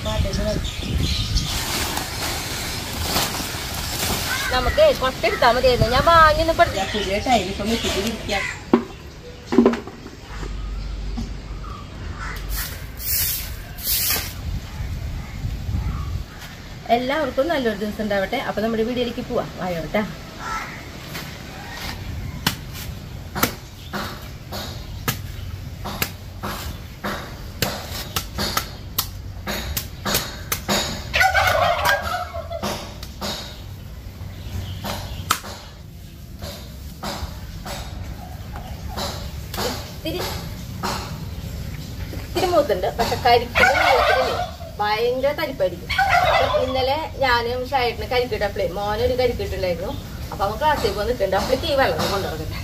നമുക്ക് കൊട്ടെടുത്താൽ മതിയായിരുന്നു ഞാൻ വാങ്ങി പുതിയ ടൈം ഇപ്പൊ മിറ്റിട്ട് ഇരിക്കാം എല്ലാവർക്കും നല്ലൊരു ദിവസം ഉണ്ടാവട്ടെ അപ്പൊ നമ്മുടെ വീഡിയോയിലേക്ക് പോവാം വായോട്ടാ ഇത്തിരി ഇത്തിരി മൂത്തുണ്ട് പക്ഷെ കരിക്കുന്ന വെള്ളത്തിലേ ഭയങ്കര തരിപ്പായിരിക്കും അപ്പൊ ഇന്നലെ ഞാനും ഷായിട്ടിന് കരിക്കിട്ടപ്പോഴേ മോനൊരു കരിക്കിട്ടുണ്ടായിരുന്നു അപ്പൊ അവൻ ക്ലാസ്സിൽ പോയി നിൽക്കുന്നുണ്ട് അപ്പോഴേക്ക് ഈ വെള്ളം കൊണ്ടുവന്നിട്ട്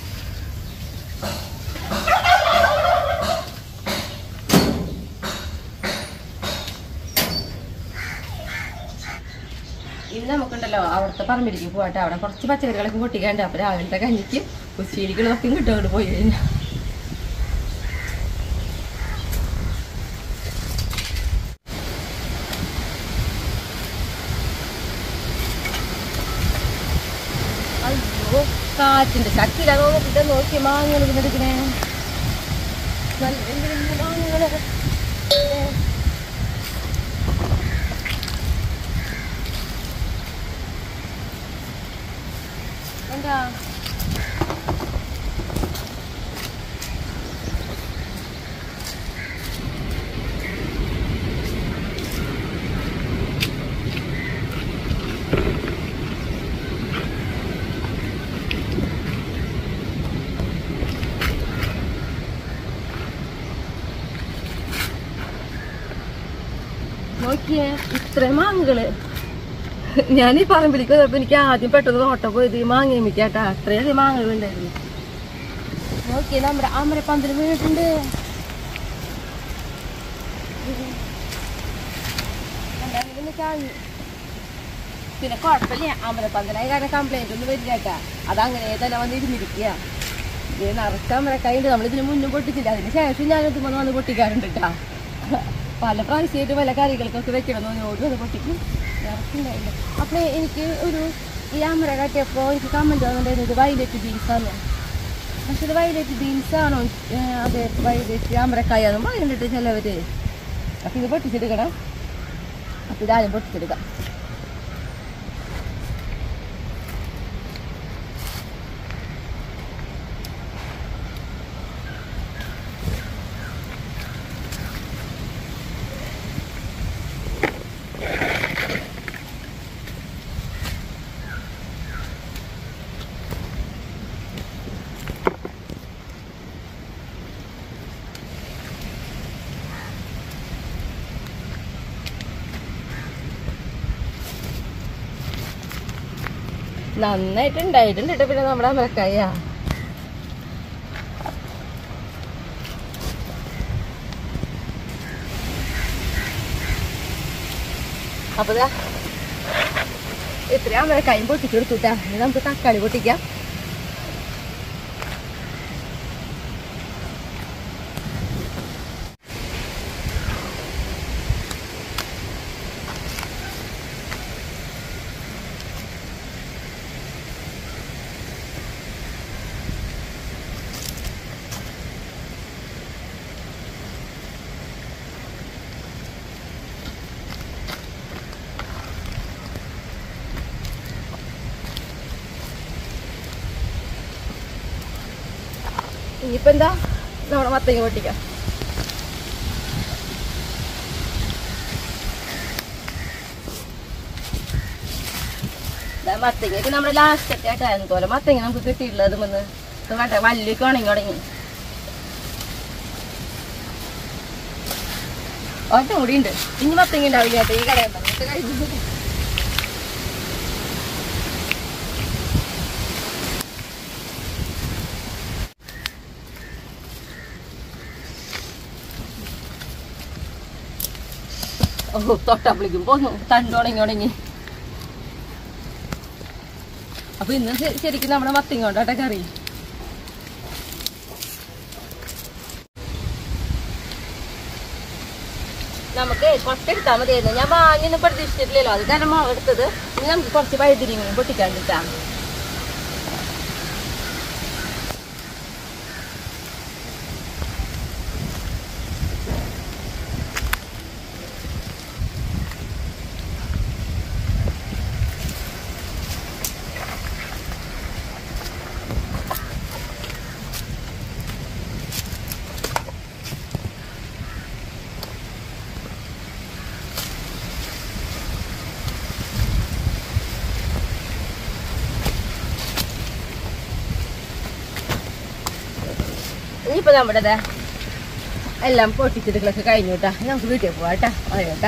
ഇന്ന് നമുക്കുണ്ടല്ലോ അവിടുത്തെ പറമ്പിലേക്ക് പോകട്ടെ അവിടെ കുറച്ച് പച്ചക്കറികളൊക്കെ പൊട്ടിക്കാണ്ട് അപ്പൊ രാവിലത്തെ കഞ്ഞിക്ക് ഉച്ചയിലേക്കുള്ളതൊക്കെ കിട്ടും അങ്ങോട്ട് പോയി കഴിഞ്ഞാൽ അയ്യോ കാറ്റിന്റെ ശക്തി നോക്കിട്ട് നോക്കി മാങ്ങകൾ എടുക്കണേ നല്ല വലിയ മാങ്ങകള് എന്താ നോക്കിയേ ഇത്രയും മാങ്ങകള് ഞാൻ ഈ പറമ്പിലേക്ക് വന്നപ്പോ എനിക്ക് ആദ്യം പെട്ടെന്ന് ഓട്ടം പോയത് ഈ മാങ്ങ മിക്കാട്ടാ അത്രയധികം മാങ്ങകൾ ഉണ്ടായിരുന്നു നോക്കിയേ നമ്മുടെ അമരപ്പന്തൽ വീണിട്ടുണ്ട് കണ്ടാ ചാഞ്ഞു പിന്നെ കുഴപ്പമില്ല അമരപ്പന്തലായ കാരണം കംപ്ലൈന്റ് ഒന്നും വരില്ല കേട്ടാ അതങ്ങനെ തന്നെ വന്ന് ഇരുന്നിരിക്കുക ഇത് നിറച്ച അമരക്കായുണ്ട് നമ്മളിതിന് മുന്നും പൊട്ടിച്ചില്ല അതിന് ശേഷം ഞാൻ ഇതുമ്പോൾ വന്ന് പൊട്ടിക്കാറുണ്ട് കേട്ടാ പല പ്രാവശ്യമായിട്ട് പല കറികൾക്കൊക്കെ വെക്കണം ഓടി വന്ന് പൊട്ടിക്കും നിറച്ചുണ്ടായില്ല അപ്പോൾ എനിക്ക് ഒരു ഈ അമര കാട്ടിയപ്പോൾ എനിക്ക് കമൻറ്റ് വന്നിട്ടുണ്ടായിരുന്നു ഇത് വൈലറ്റ് ബീൻസാണ് പക്ഷെ ഇത് വൈലറ്റ് ബീൻസ് ആണോ ഏഹ് അതെ വൈലറ്റ് അമരക്കായെന്നും പറയുന്നുണ്ട് ചിലവര് അപ്പം ഇത് പൊട്ടിച്ചെടുക്കണം അപ്പം ഇതാദ്യം പൊട്ടിച്ചെടുക്കാം നന്നായിട്ട് ഉണ്ടായിട്ടുണ്ട് കേട്ടോ പിന്നെ നമ്മുടെ അമരക്കായ അപ്പൊ ദാ ഇത്രയും അമരക്കായും പൊട്ടിച്ചെടുത്തുട്ടാ ഇനി നമുക്ക് തക്കാളി പൊട്ടിക്കാം ഇനിയിപ്പോ എന്താ നമ്മുടെ മത്തങ്ങ പൊട്ടിക്കാം ദാ മത്തങ്ങയൊക്കെ നമ്മുടെ ലാസ്റ്റ് ഒക്കെ ആയിട്ടായിരുന്നു പോലെ മത്തങ്ങ നമുക്ക് കിട്ടിയിട്ടുള്ളത് വന്ന് വേണ്ട വല്യൊക്കെ ഉണങ്ങി തുടങ്ങി ഒറ്റ കൂടി ഉണ്ട് ഇനി മത്തങ്ങ ഉണ്ടാവില്ല കേട്ടോ ഈ കടയിൽ നിന്ന് കഴിഞ്ഞു ഓ തൊട്ടപ്പളിക്കും പോന്നു തണ്ടുണങ്ങി ഉണങ്ങി അപ്പൊ ഇന്ന് ശ- ശരിക്കും നമ്മുടെ മത്തിങ്ങ കൊണ്ടാട്ടെ കറി നമുക്ക് കുറച്ച് എടുത്താൽ മതിയായിരുന്നു ഞാൻ വാങ്ങിയൊന്നും പ്രതീക്ഷിച്ചിട്ടില്ലല്ലോ അത് കാരണം മാവ് എടുത്തത് ഇനി നമുക്ക് കുറച്ച് വഴുതിരിങ്ങയും പൊട്ടിക്കാണ്ടിട്ടാ ഇനിയിപ്പോ നമ്മുടെ ദേ എല്ലാം പൊട്ടിച്ചെടുക്കലൊക്കെ കഴിഞ്ഞു കേട്ടാ ഇനി നമുക്ക് വീട്ടിൽ പോവാം കേട്ടാ അതെ കേട്ടാ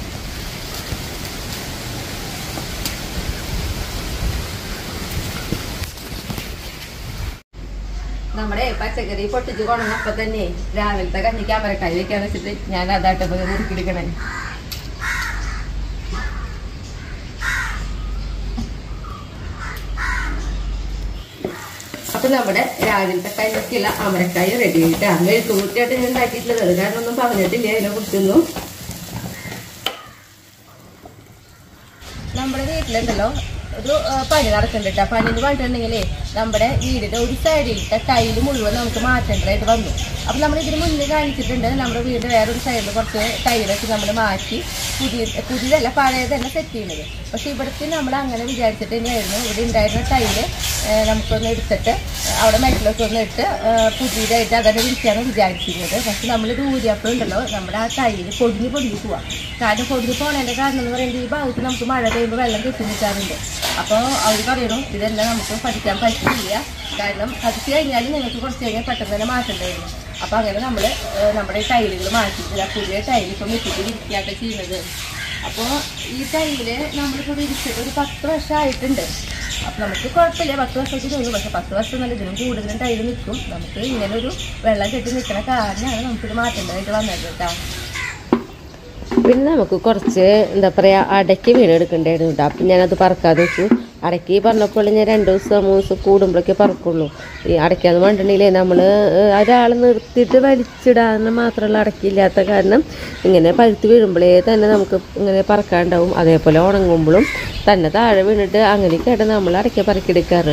നമ്മുടെ പച്ചക്കറി പൊട്ടിച്ച് കൊണ്ടുവന്നപ്പോ തന്നെ രാവിലത്തെ കഞ്ഞി ക്യാമറ കൈ വെക്കാൻ വെച്ചിട്ട് ഞാൻ അതായിട്ട് പോയി മുറുക്കിയെടുക്കണേ അപ്പൊ നമ്മുടെ രാവിലത്തെ കഞ്ഞിക്കുള്ള അമരക്കായ റെഡി ആയിട്ടാ മെഴുക്ക് കൂട്ടിയായിട്ട് ഞാൻ ഉണ്ടാക്കിയിട്ടുള്ളത് അത് കാരണം ഒന്നും പറഞ്ഞിട്ടില്ല അതിനെ കുറിച്ചൊന്നും നമ്മുടെ വീട്ടിലുണ്ടല്ലോ ഒരു ആ, പനി നടക്കുന്നുണ്ട് കേട്ടോ പനി എന്ന് പറഞ്ഞിട്ടുണ്ടെങ്കിലേ നമ്മുടെ വീടിന്റെ ഒരു സൈഡിലത്തെ ടൈല് മുഴുവൻ നമുക്ക് മാറ്റേണ്ടതായിട്ട് വന്നു അപ്പൊ നമ്മൾ ഇതിന് മുന്നേ കാണിച്ചിട്ടുണ്ട് നമ്മുടെ വീട് വേറൊരു സൈഡിൽ കുറച്ച് ടൈലൊക്കെ നമ്മൾ മാറ്റി പുതിയ പുതിയതല്ല പഴയതല്ല സെറ്റ് ചെയ്യുന്നത് പക്ഷെ ഇവിടത്തെ നമ്മൾ അങ്ങനെ വിചാരിച്ചിട്ട് തന്നെയായിരുന്നു ഇവിടെ ഉണ്ടായിരുന്ന ടൈല് ആ, നമുക്കൊന്ന് എടുത്തിട്ട് അവിടെ മെറ്റലൊക്കെ ഒന്ന് ഇട്ട് ആ, പുതിയതായിട്ട് അതന്നെ വിളിക്കാണ് വിചാരിച്ചിരുന്നത് പക്ഷെ നമ്മൾ ദൂരിയപ്പോഴുണ്ടല്ലോ നമ്മുടെ ആ ടൈല് പൊടിഞ്ഞ് പൊടിഞ്ഞ് പോവാം കാരണം പൊടിഞ്ഞ് പോണതിന്റെ കാരണം എന്ന് പറയുന്നത് ഈ ഭാഗത്ത് നമുക്ക് മഴ പെയ്യുമ്പോൾ വെള്ളം കെട്ടി നിൽക്കാറുണ്ട് അപ്പോൾ അവർ പറയണു ഇതെല്ലാം നമുക്ക് പഠിക്കാൻ പറ്റില്ല കാരണം അത് കഴിഞ്ഞാൽ നിങ്ങൾക്ക് കുറച്ച് കഴിഞ്ഞാൽ പെട്ടെന്ന് തന്നെ മാറ്റേണ്ടതായിരുന്നു അപ്പോൾ അങ്ങനെ നമ്മൾ നമ്മുടെ ടൈലുകൾ മാറ്റിയിട്ടില്ല പുതിയ ടൈൽ ഇപ്പം വെച്ചിട്ട് വിരിക്കുകയൊക്കെ ചെയ്യുന്നത് അപ്പോൾ ഈ ടൈല് നമ്മളിപ്പോൾ വിരിച്ചിട്ട് ഒരു പത്ത് വർഷമായിട്ടുണ്ട് അപ്പം നമുക്ക് കുഴപ്പമില്ല പത്ത് വർഷത്തേക്ക് തോന്നും പക്ഷെ പത്ത് വർഷം നല്ല ഇതിനും കൂടുതലും ടൈല് നിൽക്കും നമുക്ക് ഇങ്ങനെ ഒരു വെള്ളം കെട്ടി നിൽക്കുന്ന കാരണമാണ് നമുക്കിത് മാറ്റേണ്ടതായിട്ട് വന്നത് കേട്ടോ പിന്നെ നമുക്ക് കുറച്ച് എന്താ പറയുക അടയ്ക്ക് വീണ് എടുക്കണ്ടായിരുന്നു കേട്ടോ അപ്പം ഞാനത് പറക്കാതെ വെച്ചു അടയ്ക്ക് പറഞ്ഞപ്പോൾ ഞാൻ രണ്ട് ദിവസം മൂന്ന് ദിവസം കൂടുമ്പോഴൊക്കെ പറക്കുള്ളൂ ഈ അടയ്ക്കാന്ന് പറഞ്ഞിട്ടുണ്ടെങ്കിൽ നമ്മൾ ഒരാൾ നിർത്തിയിട്ട് വലിച്ചിടാന്ന് മാത്രമുള്ള അടയ്ക്കില്ലാത്ത കാരണം ഇങ്ങനെ പഴുത്ത് വീഴുമ്പോഴേ തന്നെ നമുക്ക് ഇങ്ങനെ പറക്കാണ്ടാവും അതേപോലെ ഉണങ്ങുമ്പോഴും തന്നെ താഴെ വീണിട്ട് അങ്ങനെയൊക്കെയായിട്ട് നമ്മൾ അടയ്ക്ക പറക്കിയെടുക്കാറ്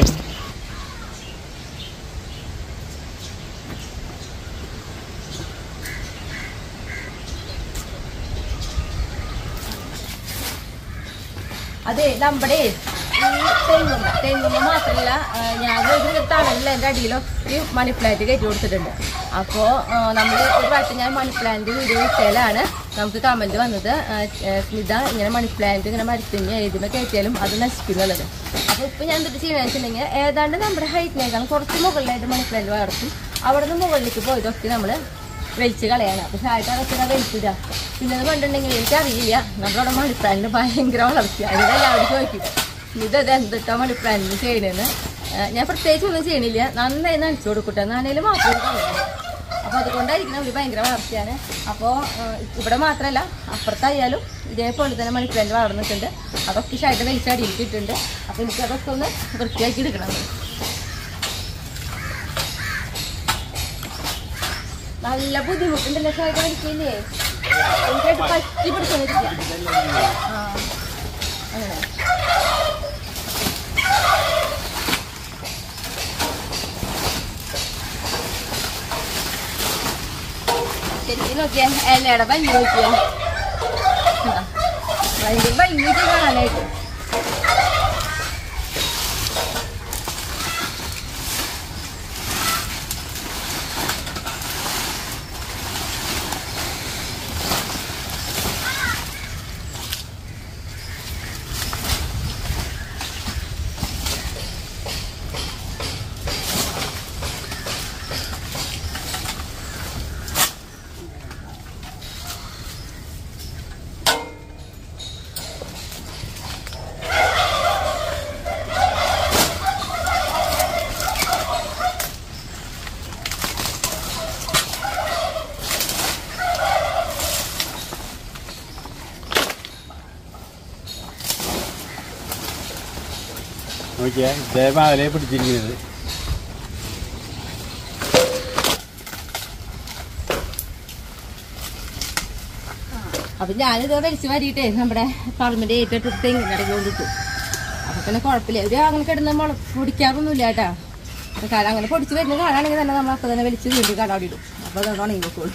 അതെ നമ്മുടെ ഈ തെങ്ങുമ്മ തെങ്ങുമ്മ മാത്രമല്ല ആ, ഞാൻ ഒരു തണലിൽ എൻ്റെ അടിയിലൊക്കെ മണി പ്ലാന്റ് കയറ്റി കൊടുത്തിട്ടുണ്ട് അപ്പോൾ നമ്മൾ ഒരു പ്രാവശ്യം ഞാൻ മണി പ്ലാന്റ് വീഡിയോ ഇട്ടാലാണ് നമുക്ക് കമൻറ്റ് വന്നത് ആ, ഏ, സ്മിത ഇങ്ങനെ മണി പ്ലാന്റ് ഇങ്ങനെ മരത്തിന് എഴുതുമ്പോൾ കയറ്റിയാലും അത് നശിക്കുന്നുള്ളത് അപ്പോൾ ഇപ്പോൾ ഞാൻ എന്തിട്ട് ചെയ്യണമെന്ന് വെച്ചിട്ടുണ്ടെങ്കിൽ ഏതാണ്ട് നമ്മുടെ ഹൈറ്റിനേക്കാളും കുറച്ച് മുകളിലായിട്ട് മണി പ്ലാന്റ് വളർത്തും അവിടെ നിന്ന് മുകളിലേക്ക് പോയതൊക്കെ നമ്മൾ വലിച്ച് കളയാണ് പക്ഷെ ആയിട്ട് അതൊക്കെ വലിച്ചില്ല പിന്നെ എന്ന് പറഞ്ഞിട്ടുണ്ടെങ്കിൽ എനിക്കറിയില്ല നമ്മളവിടെ മണിപ്ലാന്റിന് ഭയങ്കര വളർച്ച അതിന് എല്ലാവരും ചോദിക്കും ഇതത് എന്തിട്ടാ മണിപ്ലാന്റിന് ചെയ്യണേന്ന് ഏഹ് ഞാൻ പ്രത്യേകിച്ച് ഒന്നും ചെയ്യണില്ല നന്നായി നനച്ചു കൊടുക്കട്ടെ നനയിൽ മാത്രമേ കളയുള്ളൂ അപ്പോൾ അതുകൊണ്ടായിരിക്കണം ഒരു ഭയങ്കര വളർച്ചയാണ് അപ്പോൾ ഇവിടെ മാത്രമല്ല അപ്പുറത്തായാലും ഇതേപോലെ തന്നെ മണിപ്ലാന്റ് വളർന്നിട്ടുണ്ട് അതൊക്കെ ഷായിട്ട് വലിച്ച് അടിയിട്ടിട്ടുണ്ട് അപ്പോൾ എനിക്ക് അതൊക്കെ ഒന്ന് വൃത്തിയാക്കി എടുക്കണം നല്ല ബുദ്ധിമുട്ടുണ്ടല്ലോ ഷായിട്ട് വലിക്കില്ലേ എനിക്കായിട്ട് പറ്റി പിടിച്ചോണ്ടിരിക്കുക ആ അങ്ങനെ ശരിക്കും നോക്കിയാ ഇലയുടെ ഭംഗി നോക്കിയാ കണ്ടോ? ഭയങ്കര ഭംഗിയൊക്കെ കാണാനായിട്ട് നോക്കിയേ ദേവാലയെ പിടിച്ചിരിക്കുന്നത് അപ്പൊ ഞാനിത് വലിച്ചു വാരിയിട്ടേ നമ്മുടെ പറമ്പിന്റെ ഏറ്റിട്ട് തെങ്ങിന് ഇടയ്ക്ക് കൊണ്ടിട്ടു അപ്പൊ പിന്നെ കുഴപ്പമില്ല ഒരു അങ്ങനെ കിടന്ന് മുള പൊടിക്കാറൊന്നുമില്ല കേട്ടാ അപ്പൊ കാലം അങ്ങനെ പൊടിച്ച് വരുന്ന കാണാണെങ്കിൽ തന്നെ നമ്മൾ അപ്പൊ തന്നെ വലിച്ച് വീണ്ടും കടാടി ഇടും അപ്പൊ അത് ഉണങ്ങി വെക്കുള്ളൂ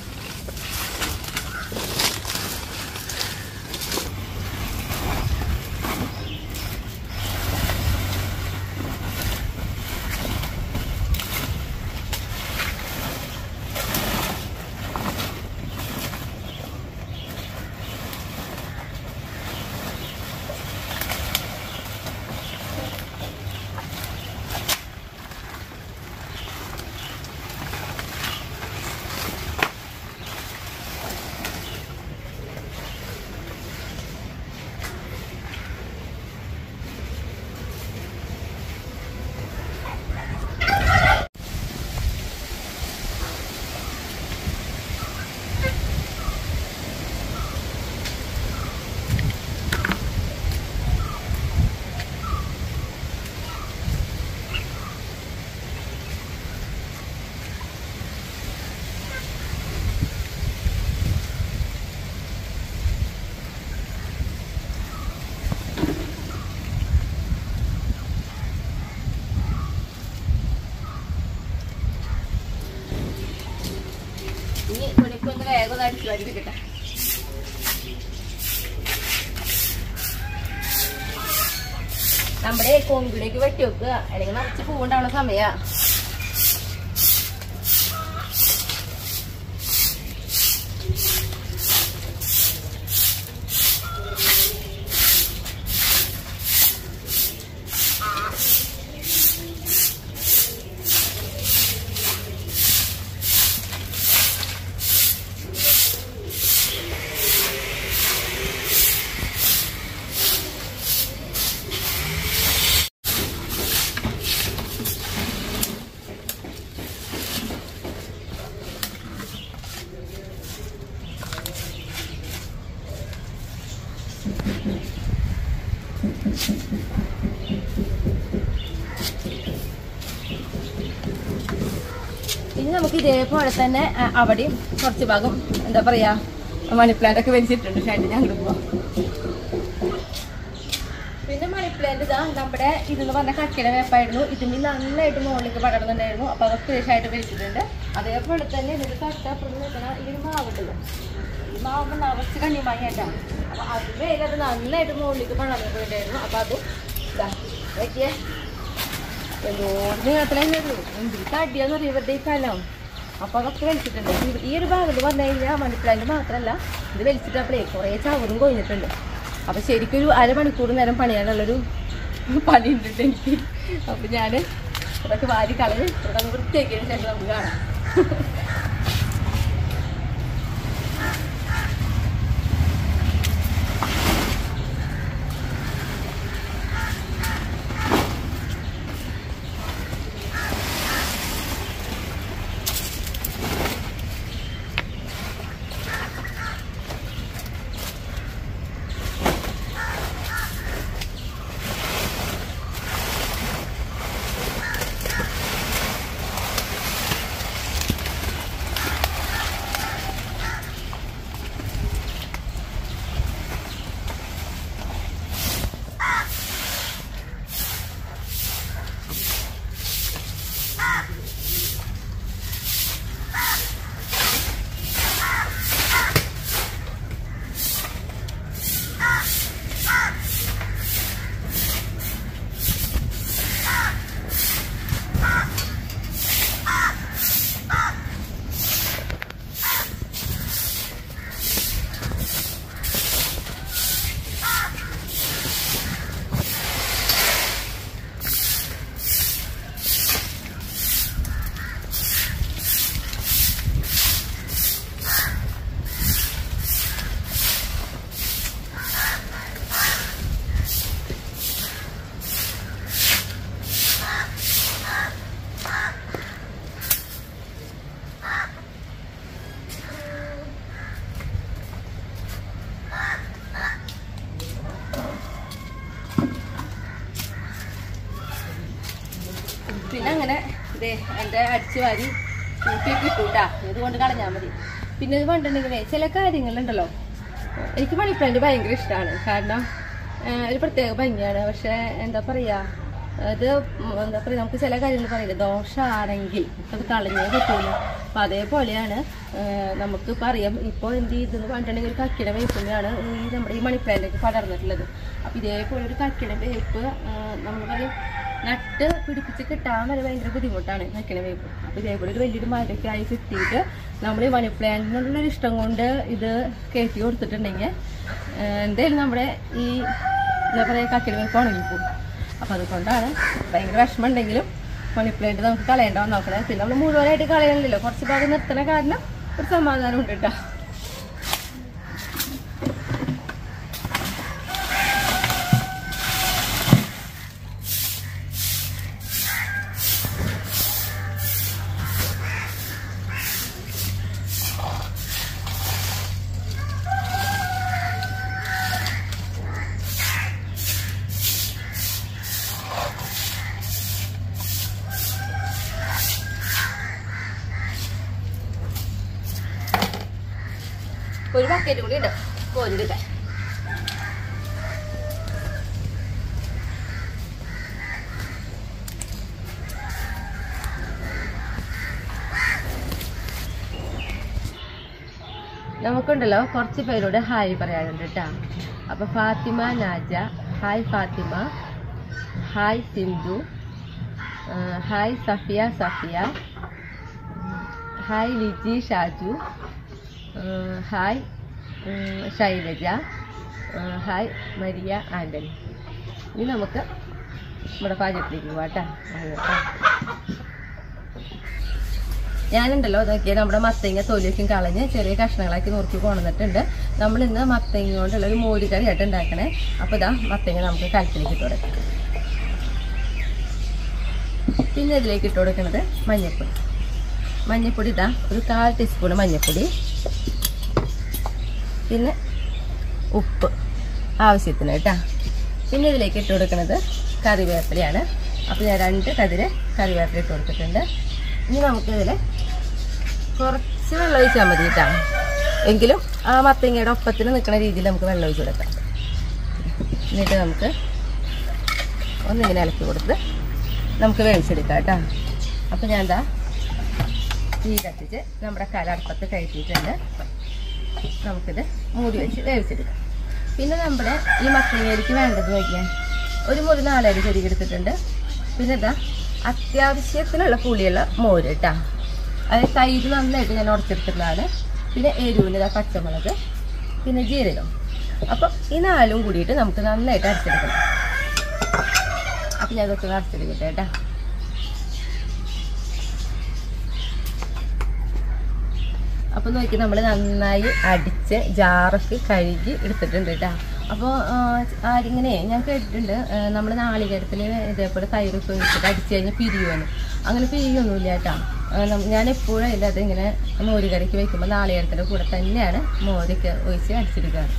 ഇനി മണിക്കൊന്ന് വേഗം ഒന്ന് അടിച്ചു വാരി കിട്ടാം നമ്മുടെ കൊമ്പിലേക്ക് വെട്ടി വെക്കുക അല്ലെങ്കിൽ നിറച്ച് പൂവുണ്ടാവുന്ന സമയാ ഇനി നമുക്ക് ഇതേപോലെ തന്നെ ആ, അവിടെയും കുറച്ച് ഭാഗം എന്താ പറയാ മണി പ്ലാന്റ് ഒക്കെ വലിച്ചിട്ടുണ്ട് ഷാൻഡ് ഞങ്ങൾ പോവാം പിന്നെ മണി പ്ലാന്റ് ഇതാ നമ്മുടെ ഇതെന്ന് പറഞ്ഞ കക്കയുടെ വേപ്പായിരുന്നു ഇതിന് നന്നായിട്ട് മുകളിലേക്ക് പടർന്നുണ്ടായിരുന്നു അപ്പൊ അതൊക്കെ ഫ്രഷായിട്ട് വലിച്ചിട്ടുണ്ട് അതേപോലെ തന്നെ ഇതിന് തൊട്ടപ്പുറത്ത് നിൽക്കണ ഈ ഒരു മാവുണ്ടല്ലോ ഈ മാവ് നിറച്ച് കണ്ണിമാങ്ങിയായിട്ടാണ് അപ്പൊ അത് വേല അത് നന്നായിട്ട് മുകളിലേക്ക് പടർന്നു പോയിട്ടായിരുന്നു അപ്പൊ അത് ഇതാ നോക്കിയേ എന്തോട് നീളത്തിലായിരുന്നു എന്തൊരു തടിയാന്ന് പറയും ഇവരുടെ ഈ കലം അപ്പൊ അതൊക്കെ വലിച്ചിട്ടുണ്ട് ഈ- ഈ ഒരു ഭാഗത്ത് പറഞ്ഞു കഴിഞ്ഞാൽ മണി പ്ലാന്റ് മാത്രമല്ല ഇത് വലിച്ചിട്ടപ്പോഴേ കുറേ ചവറും കൊഴിഞ്ഞിട്ടുണ്ട് അപ്പൊ ശരിക്കും ഒരു അരമണിക്കൂർ നേരം പണിയാനുള്ളൊരു പണി ഉണ്ട് എനിക്ക് അപ്പൊ ഞാൻ ഇതൊക്കെ വാരി കളഞ്ഞ് ഇവിടെ വൃത്തിയാക്കിയതിന് ശേഷം നമുക്ക് കാണാം പിന്നെ അങ്ങനെ ഇതേ എൻ്റെ അടിച്ചു വാരി കൂട്ടിയൊക്കെ ഇട്ടൂട്ടാ ഇത് കൊണ്ട് കളഞ്ഞാൽ മതി പിന്നെ ഇത് പണ്ടുണ്ടെങ്കിലേ ചില കാര്യങ്ങളുണ്ടല്ലോ എനിക്ക് മണി പ്ലാന്റ് ഭയങ്കര ഇഷ്ടമാണ് കാരണം ആ, ഒരു പ്രത്യേക ഭംഗിയാണ് പക്ഷെ എന്താ പറയാ അത് ഉം എന്താ പറയാ നമുക്ക് ചില കാര്യങ്ങൾ പറയില്ല ദോഷമാണെങ്കിൽ അത് കളഞ്ഞേ പറ്റുള്ളൂ അപ്പൊ അതേപോലെയാണ് ആ, നമുക്കിപ്പോൾ അറിയാം ഇപ്പോൾ എന്ത് ചെയ്തെന്ന് പറഞ്ഞിട്ടുണ്ടെങ്കിൽ ഒരു കക്കിട വേപ്പിനാണ് ഈ നമ്മുടെ ഈ മണി പ്ലാന്റൊക്കെ പടർന്നിട്ടുള്ളത് അപ്പൊ ഇതേപോലെ ഒരു കക്കിട വേപ്പ് നമ്മൾ പറയും നട്ട് പിടിപ്പിച്ച് കിട്ടാൻ വരെ ഭയങ്കര ബുദ്ധിമുട്ടാണ് നക്കിണ വേപ്പ് അപ്പൊ ഇതേപോലെ ഒരു വലിയൊരു മരമൊക്കെ ആയി കിട്ടിയിട്ട് നമ്മൾ ഈ മണി പ്ലാന്റിനുള്ളൊരു ഇഷ്ടം കൊണ്ട് ഇത് കയറ്റി കൊടുത്തിട്ടുണ്ടെങ്കിൽ ആഹ് എന്തായാലും നമ്മുടെ ഈ എന്താ പറയുക കക്കിട വേപ്പ് ഉണങ്ങിപ്പോകും അപ്പൊ അതുകൊണ്ടാണ് ഭയങ്കര വിഷമം ഉണ്ടെങ്കിലും മണി പ്ലാന്റ് നമുക്ക് കളയേണ്ട നോക്കണേ പിന്നെ നമ്മൾ മുഴുവനായിട്ട് കളയണില്ലല്ലോ കുറച്ച് ഭാഗം നിർത്തണ കാരണം ഒരു സമാധാനം ഉണ്ട് കേട്ടോ ഒരു ബക്കറ്റ് കൂടി ഉണ്ട് കോരിയെടുക്കാൻ നമുക്കുണ്ടല്ലോ കുറച്ച് പേരോട് ഹായ് പറയാനുണ്ട് കേട്ടോ അപ്പൊ ഫാത്തിമ നാജ ഹായ് ഫാത്തിമ ഹായ് സിന്ധു ആ, ഹായ് സഫിയ സഫിയ ഹായ് ലിജി ഷാജു ആ, ഹായ് ഉം, ശൈലജ ആ, ഹായ് മരിയ ആൻ്റണി ഇനി നമുക്ക് നമ്മുടെ പാചകത്തിലേക്ക് പോവാട്ടാ ഞാനുണ്ടല്ലോ നോക്കിയാൽ നമ്മുടെ മത്തങ്ങ തൊലിയൊക്കെ കളഞ്ഞ് ചെറിയ കഷ്ണങ്ങളാക്കി നുറുക്കി കൊണ്ടുവന്നിട്ടുണ്ട് നമ്മൾ ഇന്ന് മത്തങ്ങ കൊണ്ടുള്ള ഒരു മോര് കറി ആയിട്ട് ഉണ്ടാക്കണേ അപ്പോൾ ഇതാ മത്തങ്ങ നമുക്ക് കലത്തിലേക്ക് ഇട്ട് കൊടുക്കാം പിന്നെ ഇതിലേക്ക് ഇട്ട് കൊടുക്കുന്നത് മഞ്ഞൾപ്പൊടി മഞ്ഞൾപ്പൊടി ഇതാ ഒരു കാൽ ടീസ്പൂൺ മഞ്ഞൾപ്പൊടി പിന്നെ ഉപ്പ് ആവശ്യത്തിന് കേട്ടോ പിന്നെ ഇതിലേക്ക് ഇട്ട് കൊടുക്കുന്നത് കറിവേപ്പിലയാണ് അപ്പോൾ ഞാൻ രണ്ട് കതിര് കറിവേപ്പില ഇട്ട് കൊടുത്തിട്ടുണ്ട് ഇനി നമുക്കിതിൽ കുറച്ച് വെള്ളം ഒഴിച്ചാൽ മതി കേട്ടോ എങ്കിലും ആ മത്തങ്ങയുടെ ഒപ്പത്തിന് നിൽക്കുന്ന രീതിയിൽ നമുക്ക് വെള്ളം ഒഴിച്ച് കൊടുക്കാം എന്നിട്ട് നമുക്ക് ഒന്നിങ്ങനെ ഇളക്കി കൊടുത്ത് നമുക്ക് വേവിച്ചെടുക്കാം കേട്ടോ അപ്പോൾ ഞാൻ എന്താ തീ കത്തിച്ച് നമ്മുടെ കലടപ്പത്ത് കയറ്റിയിട്ടുണ്ട് നമുക്കിത് മൂടി വെച്ച് വേവിച്ചെടുക്കാം പിന്നെ നമ്മുടെ ഈ മത്തങ്ങയിലേക്ക് വേണ്ടത് നോക്കിയാൽ ഒരു മുറി നാലരി ചെടി എടുത്തിട്ടുണ്ട് പിന്നെ ഇതാ അത്യാവശ്യത്തിനുള്ള പുളിയുള്ള മോര് കേട്ടോ അതായത് തൈര് നന്നായിട്ട് ഞാൻ ഉടച്ചെടുത്തിട്ടുള്ളതാണ് പിന്നെ എരിവിന് ഇതാ പച്ചമുളക് പിന്നെ ജീരകം അപ്പം ഈ നാലും കൂടിയിട്ട് നമുക്ക് നന്നായിട്ട് അരച്ചെടുക്കണം അപ്പം ഞാൻ ഇതൊക്കെ അരച്ചെടുക്കട്ടെ കേട്ടോ അപ്പൊ നോക്കി നമ്മൾ നന്നായി അടിച്ച് ജാറൊക്കെ കഴുകി എടുത്തിട്ടുണ്ട് കേട്ടോ അപ്പോൾ ആരിങ്ങനെ ഞാൻ കേട്ടിട്ടുണ്ട് നമ്മൾ നാളികേരത്തിൽ ഇതേപോലെ തൈരൊക്കെ ഒഴിച്ചിട്ട് അടിച്ചു കഴിഞ്ഞാൽ പിരിയുമെന്ന് അങ്ങനെ പിരിയൊന്നുമില്ല കേട്ടോ ഞാൻ എപ്പോഴും ഇല്ല അതിങ്ങനെ മോര് കറിക്ക് വെക്കുമ്പോൾ നാളികേരത്തിൻ്റെ കൂടെ തന്നെയാണ് മോരൊക്കെ ഒഴിച്ച് അടിച്ചെടുക്കാറ്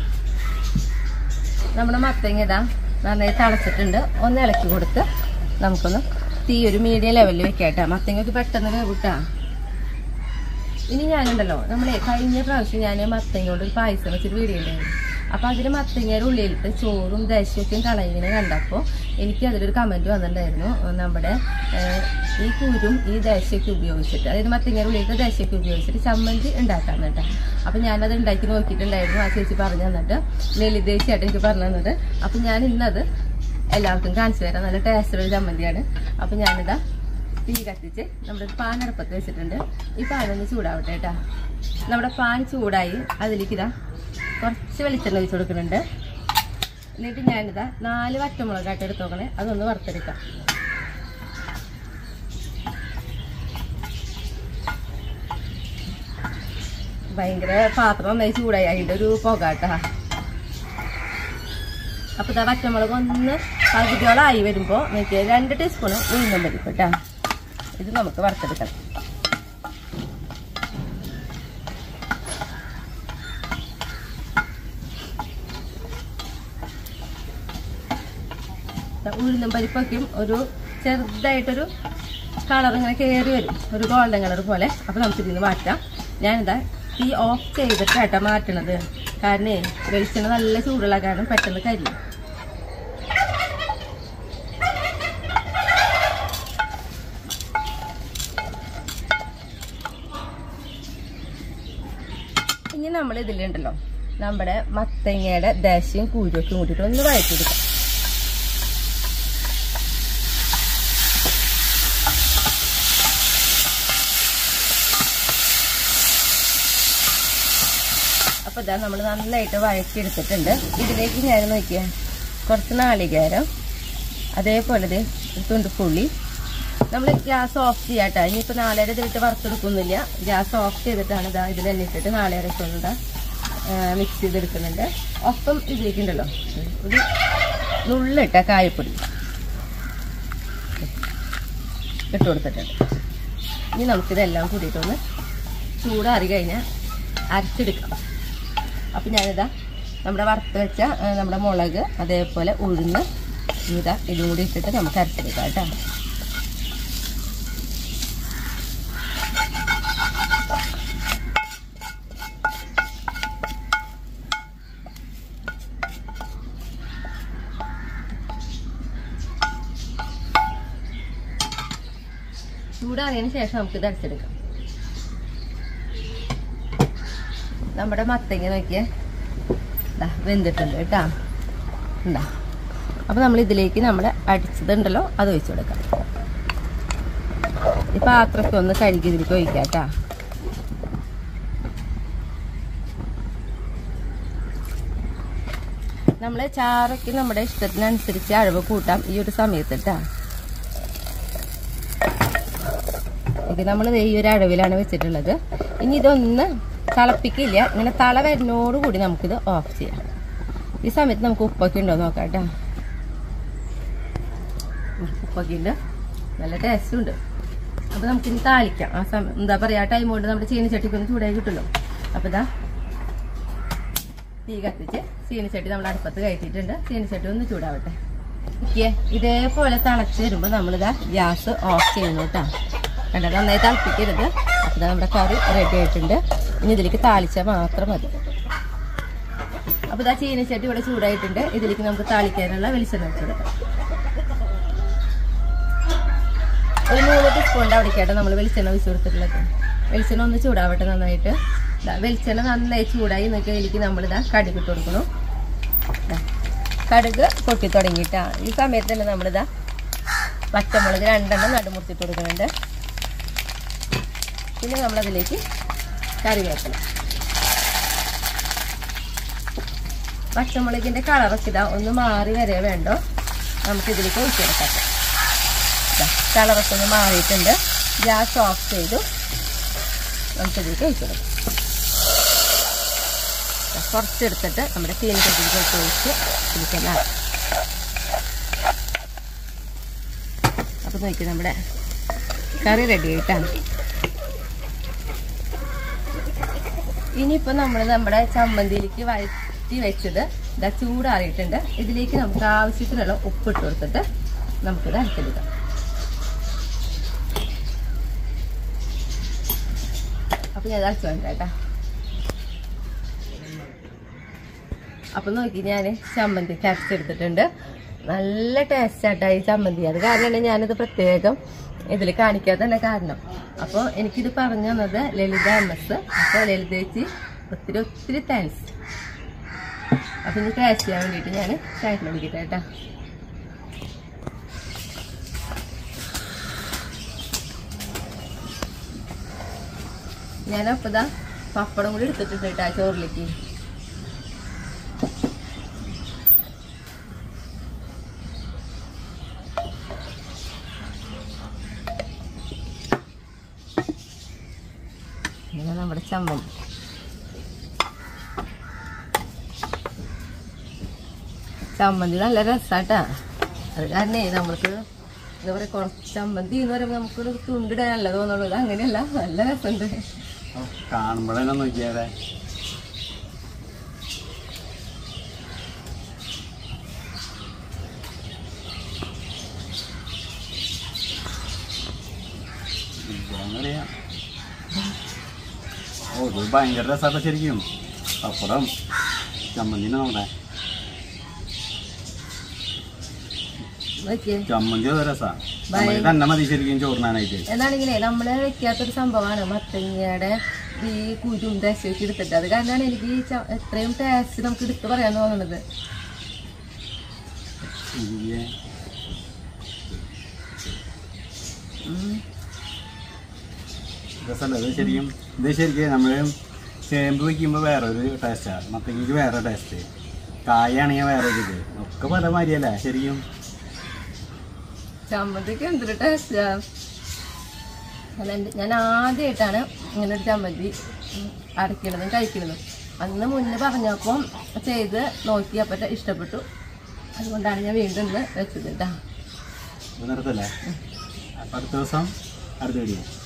നമ്മുടെ മത്തങ്ങ ഇതാ നന്നായി തിളച്ചിട്ടുണ്ട് ഒന്ന് ഇളക്കി കൊടുത്ത് നമുക്കൊന്ന് തീ ഒരു മീഡിയം ലെവലിൽ വെക്കാം കേട്ടോ മത്തങ്ങക്ക് പെട്ടെന്ന് വേവിട്ടാ ഇനി ഞാനുണ്ടല്ലോ നമ്മളെ കഴിഞ്ഞ പ്രാവശ്യം ഞാൻ മത്തങ്ങ കൊണ്ട് ഒരു പായസം വെച്ചിട്ട് വീഡിയോ ഉണ്ടായിരുന്നു അപ്പൊ അതിൽ മത്തങ്ങയുടെ ഉള്ളിലിട്ട് ചോറും ദശയൊക്കെയും കളയിങ്ങനെ കണ്ടപ്പോൾ എനിക്ക് അതിലൊരു കമന്റ് വന്നിട്ടുണ്ടായിരുന്നു നമ്മുടെ ഏഹ്, ഈ കുരും ഈ ദശയൊക്കെ ഉപയോഗിച്ചിട്ട് അതായത് മത്തങ്ങയുടെ ഉള്ളിലത്തെ ദശയൊക്കെ ഉപയോഗിച്ചിട്ട് ചമ്മന്തി ഉണ്ടാക്കാൻ കേട്ടോ അപ്പൊ ഞാനത് ഉണ്ടാക്കി നോക്കിയിട്ടുണ്ടായിരുന്നു ആ ചേച്ചി പറഞ്ഞു തന്നിട്ട് ലളിതേച്ചിയായിട്ട് എനിക്ക് പറഞ്ഞു തന്നത് അപ്പൊ ഞാൻ ഇന്നത് എല്ലാവർക്കും കാണിച്ചു തരാം നല്ല ടേസ്റ്റുള്ള ഒരു ചമ്മന്തിയാണ് അപ്പൊ ഞാനിതാ തീ കത്തിച്ച് നമ്മുടെ ഒരു പാൻ അടുപ്പത്ത് വെച്ചിട്ടുണ്ട് ഈ പാൻ ഒന്ന് ചൂടാവട്ടെ കേട്ടാ നമ്മുടെ പാൻ ചൂടായി അതിലേക്ക് ഇതാ കുറച്ച് വെളിച്ചെണ്ണ ഒഴിച്ച് കൊടുക്കുന്നുണ്ട് എന്നിട്ട് ഞാനിതാ നാല് വറ്റമുളകായിട്ട് എടുത്ത് നോക്കണേ അതൊന്ന് വറുത്തെടുക്കാം ഭയങ്കര പാത്രം നന്നായി ചൂടായി അതിൻ്റെ ഒരു പുക കേട്ടാ അപ്പൊ ഇതാ പച്ചമുളക് ഒന്ന് പകുതിയോളം ആയി വരുമ്പോൾ നോക്കിയ രണ്ട് ടീസ്പൂൺ ഉഴുന്നും പരിപ്പ് കേട്ടോ ഇത് നമുക്ക് വറുത്തെടുക്കണം ദാ ഉഴുന്നും പരിപ്പൊക്കെയും ഒരു ചെറുതായിട്ടൊരു കളർ ഇങ്ങനെ കയറി വരും ഒരു ഗോൾഡൻ കളർ പോലെ അപ്പോൾ നമുക്ക് ഇതിന് മാറ്റാം ഞാനിതാ തീ ഓഫ് ചെയ്തിട്ടാട്ടോ മാറ്റണത് കാരണേ വെളിച്ചെണ്ണ നല്ല ചൂടുള്ള കാരണം പെട്ടെന്ന് കരിയും ഇനി നമ്മൾ ഇതിലുണ്ടല്ലോ നമ്മുടെ മത്തങ്ങയുടെ ദശയും കൂരൊക്കെ കൂട്ടിയിട്ട് ഒന്ന് വഴറ്റിയെടുക്കാം അപ്പൊ ഇതാ നമ്മൾ നന്നായിട്ട് വഴറ്റിയെടുത്തിട്ടുണ്ട് ഇതിലേക്ക് ഞാൻ നോക്കിയാൽ കുറച്ച് നാളികേരം അതേപോലെ ഇത് ഒരു തുണ്ട് പുളി നമ്മൾ ഗ്യാസ് ഓഫ് ചെയ്യാട്ടോ ഇനിയിപ്പോൾ നാളേരെ ഇതിലിട്ട് വറുത്തെടുക്കുന്നില്ല ഗ്യാസ് ഓഫ് ചെയ്തിട്ടാണ് ഇതാ ഇതിൽ എണ്ണിട്ടിട്ട് നാളേരെ ഇട്ടുകൊണ്ട് മിക്സ് ചെയ്തെടുക്കുന്നുണ്ട് ഒപ്പം ഇതിലേക്കുണ്ടല്ലോ ഒരു നുള്ളിട്ട കായപ്പൊടി ഇട്ട് കൊടുത്തിട്ടുണ്ട് ഇനി നമുക്കിതെല്ലാം കൂടിയിട്ടൊന്ന് ചൂടാറി കഴിഞ്ഞാൽ അരച്ചെടുക്കാം അപ്പം ഞാനിതാ നമ്മുടെ വറുത്ത് വെച്ച ആ, നമ്മുടെ മുളക് അതേപോലെ ഉഴുന്ന് ഇതാ ഇതും കൂടി ഇട്ടിട്ട് നമുക്ക് അരച്ചെടുക്കാം കേട്ടോ ചൂടാറിയതിന് ശേഷം നമുക്ക് ഇത് അരച്ചെടുക്കാം നമ്മുടെ മത്തങ്ങ നോക്കിയേ ദാ വെന്തിട്ടുണ്ട് കേട്ടാ എന്താ അപ്പൊ നമ്മൾ ഇതിലേക്ക് നമ്മൾ അടിച്ചതുണ്ടല്ലോ അത് ഒഴിച്ചു കൊടുക്കാം ഈ പാത്രമൊക്കെ ഒന്ന് കഴുകി ഇതിലേക്ക് ഒഴിക്കാം കേട്ടാ നമ്മൾ ചാറൊക്കെ നമ്മുടെ ഇഷ്ടത്തിനനുസരിച്ച് അഴവ് കൂട്ടാം ഈ ഒരു സമയത്ത് കേട്ടാ ഇത് നമ്മൾ ഈ ഒരു അളവിലാണ് വെച്ചിട്ടുള്ളത് ഇനി ഇതൊന്ന് തിളപ്പിക്കില്ല ഇങ്ങനെ തള വരുന്നോട് കൂടി നമുക്കിത് ഓഫ് ചെയ്യാം ഈ സമയത്ത് നമുക്ക് ഉപ്പൊക്കെ ഉണ്ടോ നോക്കാം കേട്ടോ ഉപ്പൊക്കെ ഉണ്ട് നല്ല ടേസ്റ്റും ഉണ്ട് അപ്പോൾ നമുക്കിനി താളിക്കാം ആ സമയം എന്താ പറയുക ടൈം കൊണ്ട് നമ്മുടെ ചീനിച്ചട്ടിക്കൊന്ന് ചൂടായി കിട്ടുമല്ലോ അപ്പോൾ ഇതാ തീ കത്തിച്ച് ചീനിച്ചട്ടി നമ്മൾ അടുപ്പത്ത് കയറ്റിയിട്ടുണ്ട് ചീനിച്ചട്ടി ഒന്ന് ചൂടാവട്ടെ ഓക്കെ ഇതേപോലെ തിളച്ച് വരുമ്പോൾ നമ്മളിതാ ഗ്യാസ് ഓഫ് ചെയ്യുന്നു കേട്ടോ കണ്ടോ നന്നായി തിളപ്പിക്കരുത് അപ്പോൾ ദാ നമ്മുടെ കറി റെഡി ആയിട്ടുണ്ട് ഇനി ഇതിലേക്ക് താളിച്ചാൽ മാത്രം മതി അപ്പോൾ ഇതാ ചീനിച്ചട്ടി ഇവിടെ ചൂടായിട്ടുണ്ട് ഇതിലേക്ക് നമുക്ക് താളിക്കാനുള്ള വെളിച്ചെണ്ണ വെച്ച് കൊടുക്കാം ഒരു മൂന്ന് ടീസ്പൂണിൻ്റെ അവിടേക്കായിട്ട് നമ്മൾ വെളിച്ചെണ്ണ ഒഴിച്ച് കൊടുത്തിട്ടുള്ളത് വെളിച്ചെണ്ണ ഒന്ന് ചൂടാവട്ടെ നന്നായിട്ട് ദാ വെളിച്ചെണ്ണ നന്നായി ചൂടായി നോക്കി അതിലേക്ക് നമ്മളിതാ കടുക് ഇട്ട് കൊടുക്കണം ദാ, കടുക് പൊട്ടി തുടങ്ങിയിട്ടാ ഈ സമയത്ത് തന്നെ നമ്മളിതാ പച്ചമുളക് രണ്ടെണ്ണം നടുമുറിച്ചിട്ട് കൊടുക്കുന്നുണ്ട് പിന്നെ നമ്മളതിലേക്ക് കറിവേപ്പില പച്ചമുളകിന്റെ കളറൊക്കെ ഇതാ ഒന്ന് മാറി വരെ വേണ്ടോ നമുക്കിതിലേക്ക് ഒഴിച്ചെടുക്കാം ദാ, കളറൊക്കെ ഒന്ന് മാറിയിട്ടുണ്ട് ഗ്യാസ് ഓഫ് ചെയ്തു നമുക്കിതിലേക്ക് ഒഴിച്ചെടുക്കാം ദാ, കുറച്ചെടുത്തിട്ട് നമ്മുടെ തീൻ കട്ടിലേക്ക് ഒഴിച്ച് ഇതിലേക്ക് അപ്പോൾ നോക്കി നമ്മുടെ കറി റെഡി ആയിട്ടാണ് ഇനിയിപ്പോൾ നമ്മൾ നമ്മുടെ ചമ്മന്തിയിലേക്ക് വഴറ്റി വെച്ചത് ഇതാ ചൂടാറിയിട്ടുണ്ട് ഇതിലേക്ക് നമുക്ക് ആവശ്യത്തിനുള്ള ഉപ്പിട്ട് കൊടുത്തിട്ട് നമുക്കിത് അരച്ചെടുക്കാം അപ്പം ഞാൻ അരച്ചു വേണ്ട കേട്ടാ അപ്പം നോക്കി ഞാൻ ചമ്മന്തിക്ക് അരച്ചെടുത്തിട്ടുണ്ട് നല്ല ടേസ്റ്റ് ആട്ടാ ഈ ചമ്മന്തി അത് കാരണമാണ് ഞാനിത് പ്രത്യേകം ഇതിൽ കാണിക്കാത്തതിൻ്റെ കാരണം അപ്പോൾ എനിക്കിത് പറഞ്ഞു തന്നത് ലളിത എം എസ് അപ്പോൾ ലളിതേച്ചി ഒത്തിരി ഒത്തിരി താങ്ക്സ് അപ്പം ഇനി ടേസ്റ്റ് ചെയ്യാൻ വേണ്ടിയിട്ട് ഞാൻ ചായത്തിന് വിളിക്കട്ടെ കേട്ടാ ഞാനപ്പോൾ ഇതാ പപ്പടം കൂടി എടുത്തിട്ടുണ്ട് കേട്ടാ ചോറിലേക്ക് ഇങ്ങനെ നമ്മുടെ ചമ്മന്തി ചമ്മന്തി നല്ല രസാട്ടാ അത് കാരണേ നമ്മൾക്ക് എന്താ പറയുക കുറച്ച് ചമ്മന്തി എന്ന് പറയുമ്പോൾ നമുക്കൊരു തുണ്ടിടാനല്ല തോന്നുള്ളൂ ഇത് അങ്ങനെയല്ല നല്ല രസമുണ്ട് കാണുമ്പോഴെന്നെ നോക്കിയാലേ അങ്ങനെയാ ഓ ഇത് ഭയങ്കര രസമായിട്ട് ശരിക്കും പപ്പടം ചമ്മന്തിനെ നോക്കട്ടെ നോക്കിയേ ചമ്മന്തി ഒരു രസാ ചമ്മന്തി തന്നെ മതി ശരിക്കും ചോറിനാനായിട്ട് എന്നാണെങ്കിലേ നമ്മള് വെക്കാത്തൊരു സംഭവമാണ് മത്തങ്ങയുടെ ഈ കുരും ദശയൊക്കെ എടുത്തിട്ട് അത് കാരണമാണ് എനിക്ക് ഈ ച- എത്രയും ടേസ്റ്റ് നമുക്ക് എടുത്ത് പറയാൻ തോന്നുന്നത് ഇയ്യേ. ഉം. രസമല്ല ഇത് ശരിക്കും ഇത് ശരിക്കും നമ്മൾ ചേമ്പ് വയ്ക്കുമ്പോൾ വേറെ ഒരു ടേസ്റ്റാണ് മത്തങ്ങയ്ക്ക് വേറെ ടേസ്റ്റ് കായാണെങ്കിൽ വേറെ ഒരു ഇത് ഒക്കെ പല മാതിരിയല്ലേ ശരിക്കും ചമ്മന്തിക്ക് എന്തൊരു ടേസ്റ്റാ അല്ല എൻ്റെ- ഞാൻ ആദ്യമായിട്ടാണ് ഇങ്ങനെ ഒരു ചമ്മന്തി ഉം, അടയ്ക്കണതും കഴിക്കണതും അന്ന് മുന്നേ പറഞ്ഞപ്പം ചെയ്ത് നോക്കി അപ്പം ഇഷ്ടപ്പെട്ടു അതുകൊണ്ടാണ് ഞാൻ വീണ്ടും ഇന്ന് വെച്ചത് കേട്ടോ ഇത് നിർത്തല്ലേ അപ്പം അടുത്ത ദിവസം അടുത്ത വീഡിയോ